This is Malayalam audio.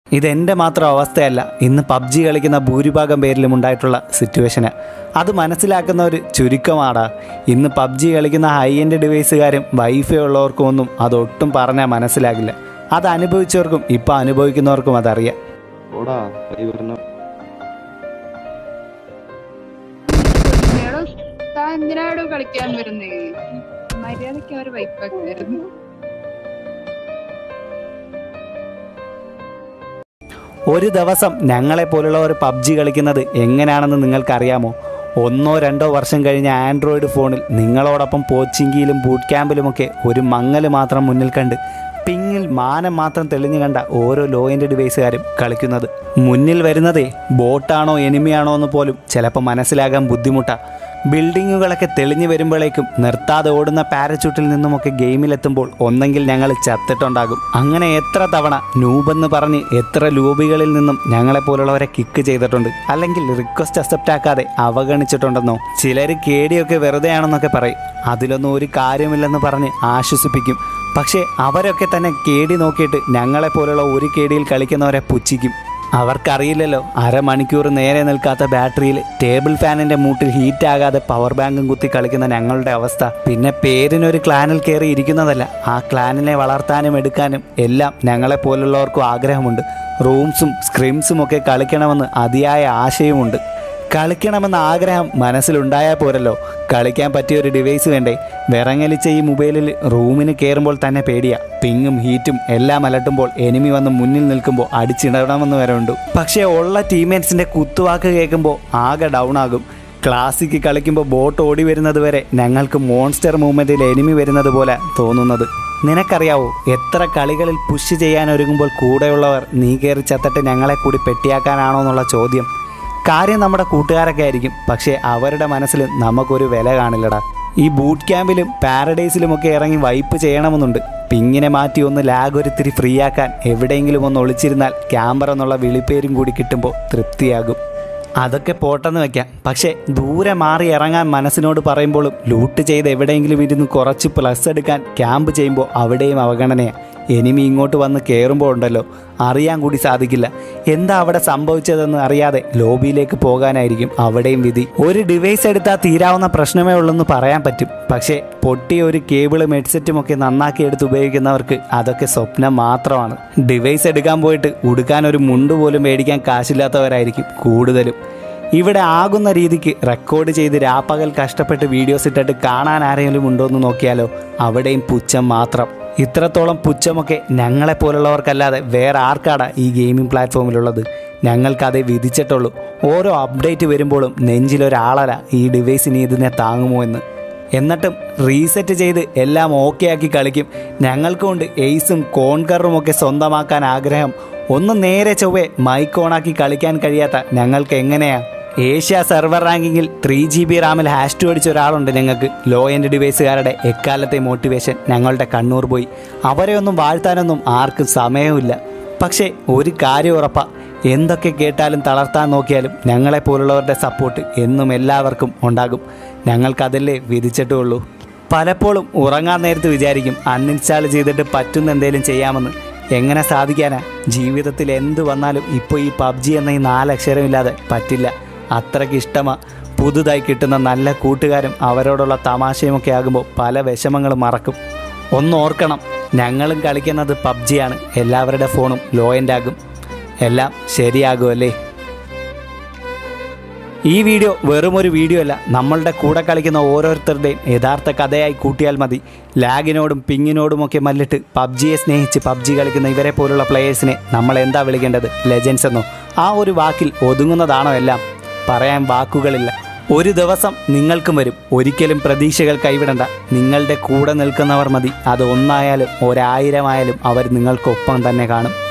ഇതെൻ്റെ മാത്രം അവസ്ഥയല്ല ഇന്ന് പബ്ജി കളിക്കുന്ന ഭൂരിഭാഗം പേരിലും ഉണ്ടായിട്ടുള്ള സിറ്റുവേഷന് അത് മനസ്സിലാക്കുന്ന ഒരു ചുരുക്കമാടാ ഇന്ന് പബ്ജി കളിക്കുന്ന ഹൈ എൻഡ് ഡിവൈസുകാരും വൈഫൈ ഉള്ളവർക്കും ഒന്നും അതൊട്ടും പറഞ്ഞാൽ മനസ്സിലാകില്ല അത് അനുഭവിച്ചവർക്കും ഇപ്പോൾ അനുഭവിക്കുന്നവർക്കും അതറിയാം ഓടാ കൈ വരണം എടോ, താൻ എന്തിനാടോ കളിക്കാൻ വരുന്നേ മര്യാദക്ക് അവർ വൈപ്പാക്കായിരുന്നു ഒരു ദിവസം ഞങ്ങളെ പോലുള്ളവർ പബ്ജി കളിക്കുന്നത് എങ്ങനെയാണെന്ന് നിങ്ങൾക്കറിയാമോ ഒന്നോ രണ്ടോ വർഷം കഴിഞ്ഞ ആൻഡ്രോയിഡ് ഫോണിൽ നിങ്ങളോടൊപ്പം പോച്ചിങ്കിയിലും ബൂട്ട് ക്യാമ്പിലുമൊക്കെ ഒരു മങ്ങൽ മാത്രം മുന്നിൽ കണ്ട് പിങ്ങിൽ മാനം മാത്രം തെളിഞ്ഞു കണ്ട ഓരോ ലോ എൻഡ് ഡിവൈസുകാരും കളിക്കുന്നത് മുന്നിൽ വരുന്നതേ ബോട്ടാണോ എനിമിയാണോ എന്ന് പോലും ചിലപ്പോൾ മനസ്സിലാകാൻ ബുദ്ധിമുട്ടാണ് ബിൽഡിങ്ങുകളൊക്കെ തെളിഞ്ഞു വരുമ്പോഴേക്കും നിർത്താതെ ഓടുന്ന പാരച്യൂട്ടിൽ നിന്നുമൊക്കെ ഗെയിമിലെത്തുമ്പോൾ ഒന്നെങ്കിൽ ഞങ്ങൾ ചത്തിട്ടുണ്ടാകും അങ്ങനെ എത്ര തവണ നൂബെന്ന് പറഞ്ഞ് എത്ര ലൂബികളിൽ നിന്നും ഞങ്ങളെപ്പോലുള്ളവരെ കിക്ക് ചെയ്തിട്ടുണ്ട് അല്ലെങ്കിൽ റിക്വസ്റ്റ് അക്സെപ്റ്റ് ആക്കാതെ അവഗണിച്ചിട്ടുണ്ടെന്നോ ചിലർ കേടിയൊക്കെ വെറുതെയാണെന്നൊക്കെ പറയും അതിലൊന്നും ഒരു കാര്യമില്ലെന്ന് പറഞ്ഞ് ആശ്വസിപ്പിക്കും പക്ഷേ അവരൊക്കെ തന്നെ കേടി നോക്കിയിട്ട് ഞങ്ങളെപ്പോലുള്ള ഒരു കേടിയിൽ കളിക്കുന്നവരെ പുച്ഛിക്കും അവർക്കറിയില്ലല്ലോ അരമണിക്കൂർ നേരെ നിൽക്കാത്ത ബാറ്ററിയിൽ ടേബിൾ ഫാനിന്റെ മൂട്ടിൽ ഹീറ്റ് ആകാതെ പവർ ബാങ്കും കുത്തി കളിക്കുന്ന ഞങ്ങളുടെ അവസ്ഥ പിന്നെ പേരിനൊരു ക്ലാനിൽ കയറി ഇരിക്കുന്നതല്ല ആ ക്ലാനിനെ വളർത്താനും എടുക്കാനും എല്ലാം ഞങ്ങളെ പോലുള്ളവർക്കും ആഗ്രഹമുണ്ട് റൂംസും സ്ക്രിംസും ഒക്കെ കളിക്കണമെന്ന് അതിയായ ആശയമുണ്ട് കളിക്കണമെന്ന ആഗ്രഹം മനസ്സിലുണ്ടായാൽ പോരല്ലോ കളിക്കാൻ പറ്റിയ ഒരു ഡിവൈസ് വേണ്ടേ വിറങ്ങലിച്ച ഈ മൊബൈലിൽ റൂമിന് കയറുമ്പോൾ തന്നെ പേടിയാ പിങ്ങും ഹീറ്റും എല്ലാം അലട്ടുമ്പോൾ എനിമി വന്ന് മുന്നിൽ നിൽക്കുമ്പോൾ അടിച്ചിടണമെന്ന് വരെ ഉണ്ട് പക്ഷേ ഉള്ള ടീംമേറ്റ്സിൻ്റെ കുത്തുവാക്ക് കേൾക്കുമ്പോൾ ആകെ ഡൗൺ ആകും ക്ലാസിക്ക് കളിക്കുമ്പോൾ ബോട്ട് ഓടി വരുന്നത് വരെ ഞങ്ങൾക്ക് മോൺസ്റ്റർ മൂവ്മെൻറ്റിൽ എനിമി വരുന്നത് പോലെ തോന്നുന്നത് നിനക്കറിയാവോ എത്ര കളികളിൽ പുഷ് ചെയ്യാൻ ഒരുങ്ങുമ്പോൾ കൂടെയുള്ളവർ നീ കയറി ചത്തിട്ട് ഞങ്ങളെ കൂടി പെട്ടിയാക്കാനാണോ എന്നുള്ള ചോദ്യം കാര്യം നമ്മുടെ കൂട്ടുകാരൊക്കെ ആയിരിക്കും പക്ഷേ അവരുടെ മനസ്സിൽ നമുക്കൊരു വില കാണില്ലടാ ഈ ബൂട്ട് ക്യാമ്പിലും പാരഡൈസിലുമൊക്കെ ഇറങ്ങി വൈപ്പ് ചെയ്യണമെന്നുണ്ട് പിങ്ങിനെ മാറ്റി ഒന്ന് ലാഗ് ഒരുത്തിരി ഫ്രീ ആക്കാൻ എവിടെയെങ്കിലും ഒന്ന് ഒളിച്ചിരുന്നാൽ ക്യാമറ എന്നുള്ള വിളിപ്പേരും കൂടി കിട്ടുമ്പോൾ തൃപ്തിയാകും അതൊക്കെ പോട്ടെന്ന് വെക്കാം പക്ഷേ ദൂരെ മാറി ഇറങ്ങാൻ മനസ്സിനോട് പറയുമ്പോഴും ലൂട്ട് ചെയ്ത് എവിടെയെങ്കിലും ഇരുന്ന് കുറച്ച് പ്ലസ് എടുക്കാൻ ക്യാമ്പ് ചെയ്യുമ്പോൾ അവിടെയും അവഗണനയാണ് എനിമി ഇങ്ങോട്ട് വന്ന് കയറുമ്പോൾ ഉണ്ടല്ലോ അറിയാൻ കൂടി സാധിക്കില്ല എന്താ അവിടെ സംഭവിച്ചതെന്ന് അറിയാതെ ലോബിയിലേക്ക് പോകാനായിരിക്കും അവിടെയും വിധി ഒരു ഡിവൈസ് എടുത്താൽ തീരാവുന്ന പ്രശ്നമേ ഉള്ളെന്ന് പറയാൻ പറ്റും പക്ഷേ പൊട്ടിയ ഒരു കേബിളും ഹെഡ്സെറ്റും ഒക്കെ നന്നാക്കി എടുത്ത് ഉപയോഗിക്കുന്നവർക്ക് അതൊക്കെ സ്വപ്നം മാത്രമാണ് ഡിവൈസ് എടുക്കാൻ പോയിട്ട് ഉടുക്കാൻ ഒരു മുണ്ട് പോലും മേടിക്കാൻ കാശില്ലാത്തവരായിരിക്കും കൂടുതലും ഇവിടെ ആകുന്ന രീതിക്ക് റെക്കോർഡ് ചെയ്ത് രാപ്പകൽ കഷ്ടപ്പെട്ട് വീഡിയോസ് ഇട്ടിട്ട് കാണാൻ ആരെങ്കിലും ഉണ്ടോ എന്ന് നോക്കിയാലോ അവിടെയും പുച്ഛം മാത്രം ഇത്രത്തോളം പുച്ഛമൊക്കെ ഞങ്ങളെപ്പോലുള്ളവർക്കല്ലാതെ വേറെ ആർക്കാടാ ഈ ഗെയിമിംഗ് പ്ലാറ്റ്ഫോമിലുള്ളത് ഞങ്ങൾക്കതേ വിധിച്ചിട്ടുള്ളൂ ഓരോ അപ്ഡേറ്റ് വരുമ്പോഴും നെഞ്ചിലൊരാളല ഈ ഡിവൈസിന് ഇതിനെ താങ്ങുമോ എന്ന് എന്നിട്ടും റീസെറ്റ് ചെയ്ത് എല്ലാം ഓക്കെ ആക്കി കളിക്കും ഞങ്ങൾക്കുണ്ട് എയ്സും കോൺകറും ഒക്കെ സ്വന്തമാക്കാൻ ആഗ്രഹം ഒന്ന് നേരെ ചൊവ്വേ മൈക്ക് ഓണാക്കി കളിക്കാൻ കഴിയാത്ത ഞങ്ങൾക്ക് എങ്ങനെയാ ഏഷ്യ സെർവർ റാങ്കിങ്ങിൽ ത്രീ ജി ബി റാമിൽ ഹാഷ് ടു അടിച്ച ഒരാളുണ്ട് ഞങ്ങൾക്ക് ലോ എൻഡ് ഡിവൈസുകാരുടെ എക്കാലത്തെ മോട്ടിവേഷൻ ഞങ്ങളുടെ കണ്ണൂർ പോയി അവരെ ഒന്നും വാഴ്ത്താനൊന്നും ആർക്കും സമയവുമില്ല പക്ഷേ ഒരു കാര്യം ഉറപ്പാ എന്തൊക്കെ കേട്ടാലും തളർത്താൻ നോക്കിയാലും ഞങ്ങളെപ്പോലുള്ളവരുടെ സപ്പോർട്ട് എന്നും എല്ലാവർക്കും ഉണ്ടാകും ഞങ്ങൾക്കതല്ലേ വിധിച്ചിട്ടുള്ളൂ പലപ്പോഴും ഉറങ്ങാൻ നേരത്ത് വിചാരിക്കും അൺഇൻസ്റ്റാൾ ചെയ്തിട്ട് പറ്റുന്ന എന്തെങ്കിലും ചെയ്യാമെന്ന് എങ്ങനെ സാധിക്കാനാ ജീവിതത്തിൽ എന്ത് വന്നാലും ഇപ്പോൾ ഈ പബ്ജി എന്ന ഈ നാലക്ഷരമില്ലാതെ പറ്റില്ല അത്രയ്ക്ക് ഇഷ്ടമാ പുതുതായി കിട്ടുന്ന നല്ല കൂട്ടുകാരും അവരോടുള്ള തമാശയുമൊക്കെ ആകുമ്പോൾ പല വിഷമങ്ങളും മറക്കും ഒന്ന് ഓർക്കണം ഞങ്ങളും കളിക്കുന്നത് പബ്ജിയാണ് എല്ലാവരുടെ ഫോണും ലോ എൻഡ് ആകും എല്ലാം ശരിയാകുമല്ലേ ഈ വീഡിയോ വെറും ഒരു വീഡിയോ അല്ല നമ്മളുടെ കൂടെ കളിക്കുന്ന ഓരോരുത്തരുടെയും യഥാർത്ഥ കഥയായി കൂട്ടിയാൽ മതി ലാഗിനോടും പിങ്ങിനോടുമൊക്കെ മല്ലിട്ട് പബ്ജിയെ സ്നേഹിച്ച് പബ്ജി കളിക്കുന്ന ഇവരെ പോലുള്ള പ്ലേയേഴ്സിനെ നമ്മൾ എന്താ വിളിക്കേണ്ടത് ലെജൻസ് എന്നോ ആ ഒരു വാക്കിൽ ഒതുങ്ങുന്നതാണോ എല്ലാം പറയാൻ വാക്കുകളില്ല ഒരു ദിവസം നിങ്ങൾക്കും വരും ഒരിക്കലും പ്രതീക്ഷകൾ കൈവിടണ്ട നിങ്ങളുടെ കൂടെ നിൽക്കുന്നവർ മതി അത് ഒന്നായാലും ഒരായിരമായാലും അവർ നിങ്ങൾക്കൊപ്പം തന്നെ കാണും